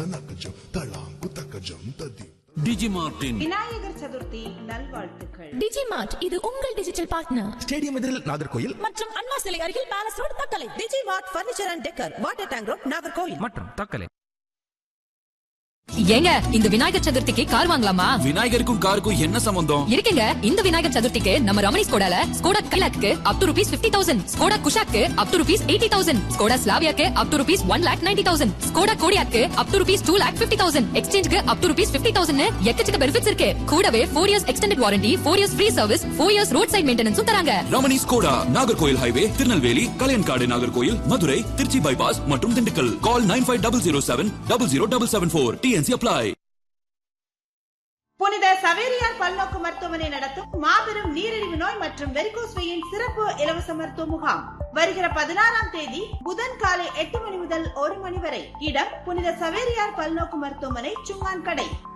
நக்கஜம் தளாங்கு தக்கஜம் ததி டிஜிமார்டின் விநாயகர் சதுர்த்தி நல்வாழ்த்துக்கள் டிஜிமார்ட் இது உங்கள் டிஜிட்டல் பார்ட்னர் ஸ்டேடியம் எதிரில் நாகர்கோயில் மற்றும் அண்ணா சிலை அருகில் palace road Thuckalay DG mart furniture and decor water tank road Nagercoil மற்றும் தக்கலை ஏங்க இந்த விநாயகர் சதுர்த்திக்கு கார் வாங்கலாமா விநாயகருக்கும் காருக்கும் என்ன சம்பந்தம் இருக்குங்க இந்த விநாயகர் சதுர்த்திக்கு நம்ம ரமணி ஸ்கோடால ஸ்கோடா கைலாக்கு up to rupees fifty thousand Skoda குஷாக்கு up to rupees eighty thousand Skoda ஸ்லாவியாக்கு up to rupees one lakh ninety thousand Skoda கோடியாக்கு up to rupees two lakh fifty thousand எக்ஸ்சேஞ்சுக்கு up to rupees fifty thousand எக்கச்சக்க benefits இருக்கு கூடவே four years extended warranty four years free service four years road side மெயின்டெனன்ஸும் தராங்க Ramani Skoda Nagercoil highway Tirunelveli Kalaiyankadu Nagercoil Madurai Trichy bypass மற்றும் Dindigul call nine five double zero seven double zero double seven four TNC apply புனித சவேரியார் பல்நோக்கு மருத்துவமனை நடத்தும் மாபெரும் நீரிழிவு நோய் மற்றும் வெரிகோஸ் வெயின் சிறப்பு இலவச மருத்துவ முகாம் வருகிற பதினாறாம் தேதி புதன் காலை எட்டு மணி முதல் ஒரு மணி வரை இடம் புனித சவேரியார் பல்நோக்கு மருத்துவமனை சுங்கான் கடை